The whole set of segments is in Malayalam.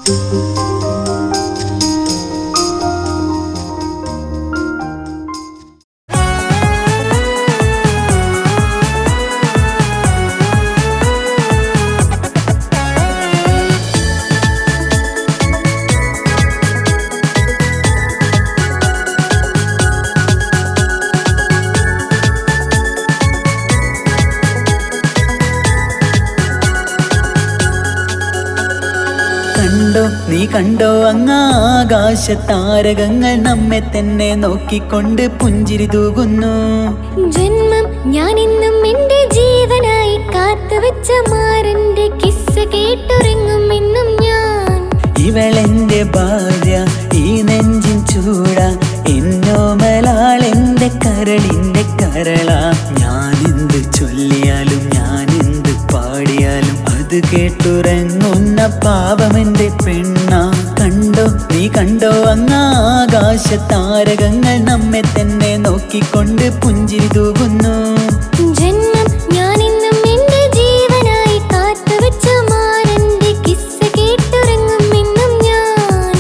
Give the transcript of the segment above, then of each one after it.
കണ്ടോ നീ കണ്ടോ അങ്ങാകാശ താരകങ്ങൾ നമ്മെ തന്നെ നോക്കിക്കൊണ്ട് പുഞ്ചിരി തൂകുന്നു ജന്മം ഞാൻ ഇന്നും എന്റെ ജീവനായി കാത്തുവച്ച മാറന്റെ കിസ്സ കേട്ടുറങ്ങും എന്നും ഞാൻ ഇവളെന്റെ ഭാര്യ ഈ നെഞ്ചിൻ ചൂട എന്നോമലാൾ എന്റെ കരളിന്റെ കരള ഞാൻ എന്ത് ചൊല്ലിയാലും ഞാൻ എന്ത് പാടിയാലും അത് കേട്ടുറങ്ങുന്ന പാപമെന്റെ പെണ്ണ കണ്ടോ നീ കണ്ടോ അങ്ങാകാശ താരകങ്ങൾ നമ്മെ തന്നെ നോക്കിക്കൊണ്ട് പുഞ്ചിരി തൂകുന്നു ജന്മം ഞാൻ ഇന്നും എന്റെ ജീവനായി കാത്തുവച്ച മാറന്റെ കിസ്സ കേട്ടുറങ്ങും എന്നും ഞാൻ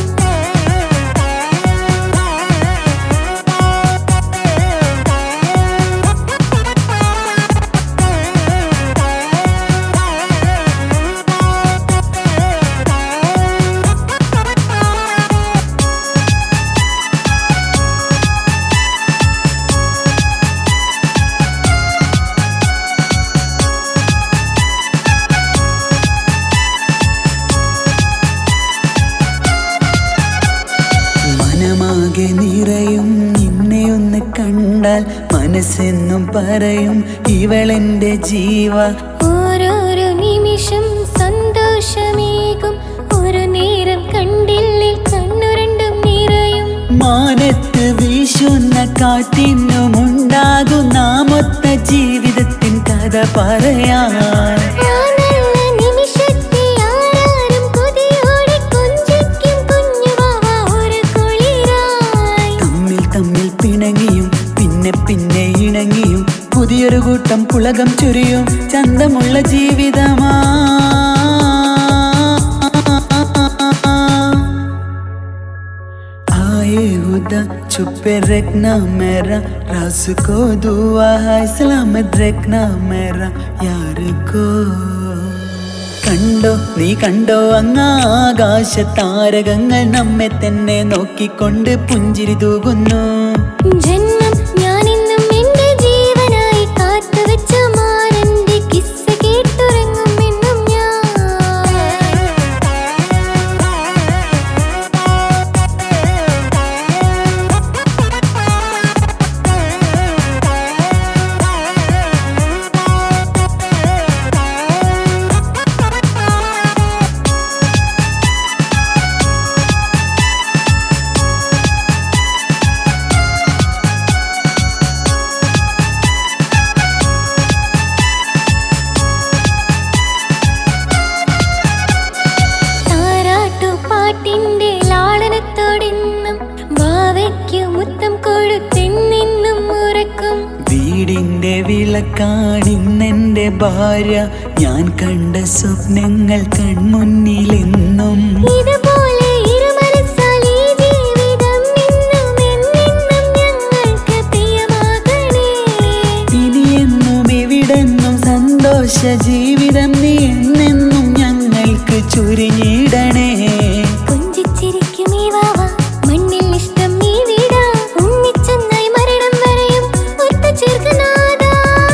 മനമാകെ നിറയും നിന്നെ ഒന്ന് കണ്ടാൽ മനസ്സെന്നും പറയും ഇവളെന്റെ ജീവ ഓരോരോ നിമിഷം സന്തോഷമേകും ഒരു നേരം കണ്ടില്ലേ കണ്ണുരണ്ടും നിറയും മാനത്ത് വീശുന്ന കാറ്റിനുമുണ്ടാകും നാമൊത്ത ജീവിതത്തിൻ കഥ പറയാൻ ആ നല്ല നിമിഷത്തെ ആരാരും കൊതിയോടെ കൊഞ്ചിക്കും കുഞ്ഞുവാവ ഒരു കുളിരായി തമ്മിൽ തമ്മിൽ പിണങ്ങിയും പിന്നെ പിന്നെ ഇണങ്ങിയും പുതിയൊരു കൂട്ടം പുളകം ചൊരിയും ചന്തമുള്ള ജീവിതമാ आए हुदा छुपे रखना मेरा राज को दुआ है सलामत रखना मेरा यार को കണ്ടോ നീ കണ്ടോ അങ്ങാകാശ താരകങ്ങൾ നമ്മെ തന്നെ നോക്കിക്കൊണ്ട് പുഞ്ചിരി തൂകുന്നു ജന്മം ഞാൻ ഇന്നും എന്റെ ജീവനായി കാത്തുവച്ച മാറന്റെ കിസ്സ കേട്ടുറങ്ങും എന്നും ഞാൻ താരാട്ടുപാട്ടിന്റെ ലാളനത്തോടെന്നും വാവയ്ക്കു മുത്തം കൊടുത്തെന്നെന്നും ഉറക്കും വീടിന്റെ വിളക്കാണിന്നെന്റെ ഭാര്യ ഞാൻ കണ്ട സ്വപ്നങ്ങൾ കൺമുന്നിലെന്നും ഇതുപോലെ ഇരുമനസ്സാൽ ഈ ജീവിതം ഇന്നും എന്നെന്നും ഞങ്ങൾക്ക് പ്രിയമാകണേ ഇനിയെന്നും ഇവിടെന്നും സന്തോഷ ജീവിതം നീ എന്നെന്നും ഞങ്ങൾക്ക് ചുരിഞ്ഞിടണേ കൊഞ്ചിച്ചിരിക്കും ഈ വാവ മണ്ണിൽ ഇഷ്ടം ഈ വീടാ ഉണ്ണിച്ചെന്നായി മരണം വരെയും ഒത്ത ചേർക്കനാഥാ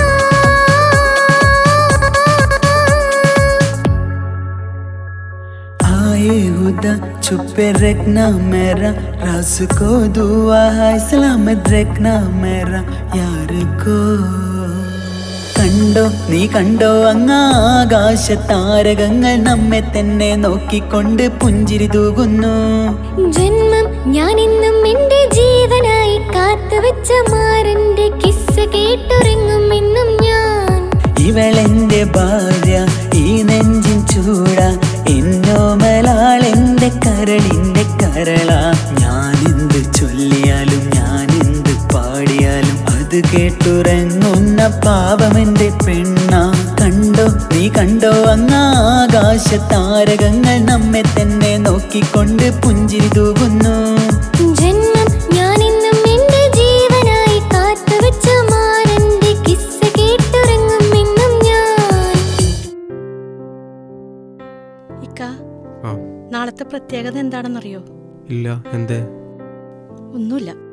आए हुदा छुपे रखना मेरा राज को दुआ है सलामत रखना मेरा यार को കണ്ടോ നീ കണ്ടോ അങ്ങാകാശ താരകങ്ങൾ നമ്മെ തന്നെ നോക്കിക്കൊണ്ട് പുഞ്ചിരി തൂകുന്നു ജന്മം ഞാൻ ഇന്നും എന്റെ ജീവനായി കാത്തുവച്ച മാറന്റെ കിസ്സ കേട്ടുറങ്ങും എന്നും ഞാൻ ഇവളെന്റെ ഭാര്യ ഈ നെഞ്ചിൻ ചൂട എന്നോമലാൾ എന്റെ കരളിന്റെ കരള ഞാൻ എന്ത് ചൊല്ലിയാലും ഞാൻ എന്ത് പാടിയാലും അത് കേട്ടുറങ്ങുന്ന പാവമെന്റെ പെണ്ണ കണ്ടോ നീ കണ്ടോ അങ്ങാകാശ താരകങ്ങൾ നമ്മെ തന്നെ നോ നോക്കിക്കൊണ്ട് പുഞ്ചിരി തൂകുന്നു ജന്മം ഞാനിന്നും എന്റെ ജീവനായി കാത്തുവെച്ച മാരന്റെ കിസ്സ കേട്ടുറങ്ങും എന്നും ഞാൻ ഇക്ക ആ നാളത്തെ പ്രത്യേകത എന്താണെന്നറിയോ ഇല്ല എന്തേ ഒന്നുമില്ല